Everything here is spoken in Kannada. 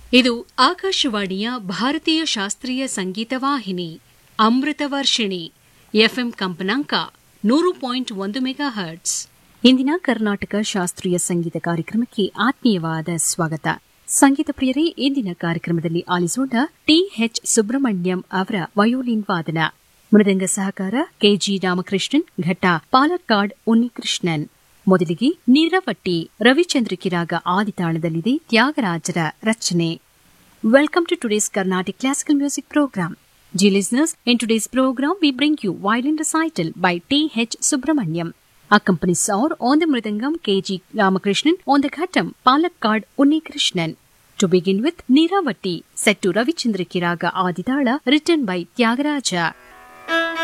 ಇದು ಆಕಾಶವಾಣಿಯ ಭಾರತೀಯ ಶಾಸ್ತ್ರೀಯ ಸಂಗೀತ ವಾಹಿನಿ ಅಮೃತ ವರ್ಷಿಣಿ ಎಫ್ಎಂ ಕಂಪನಾಂಕ ನೂರು ಪಾಯಿಂಟ್ ಒಂದು ಮೆಗಾ ಹರ್ಟ್ಸ್ ಇಂದಿನ ಕರ್ನಾಟಕ ಶಾಸ್ತ್ರೀಯ ಸಂಗೀತ ಕಾರ್ಯಕ್ರಮಕ್ಕೆ ಆತ್ಮೀಯವಾದ ಸ್ವಾಗತ ಸಂಗೀತ ಪ್ರಿಯರೇ ಇಂದಿನ ಕಾರ್ಯಕ್ರಮದಲ್ಲಿ ಆಲಿಸೋಣ ಟಿಎಚ್ ಸುಬ್ರಹ್ಮಣ್ಯಂ ಅವರ ವಯೋಲಿನ್ ವಾದನ ಮೃದಂಗ ಸಹಕಾರ ಕೆಜಿ ರಾಮಕೃಷ್ಣನ್ ಘಟ್ಟ ಪಾಲಕ್ಕಾಡ್ ಉನ್ನಿಕೃಷ್ಣನ್ ಮೊದಲಿಗೆ ನೀರವಟ್ಟಿ ರವಿಚಂದ್ರಿಕಿರಾಗ ಆದಿತಾಳದಲ್ಲಿದೆ ತ್ಯಾಗರಾಜರ ರಚನೆ Welcome to today's Carnatic Classical Music Program. Dear listeners, in today's program we bring you violin recital by T.H. Subramaniam. Accompanies are on the Mridangam K.G. Ramakrishnan, on the Ghatam Palakkad Unni Krishnan. To begin with, Niravati, set to Ravichandra Kiraga Aditala, written by Tyagaraja.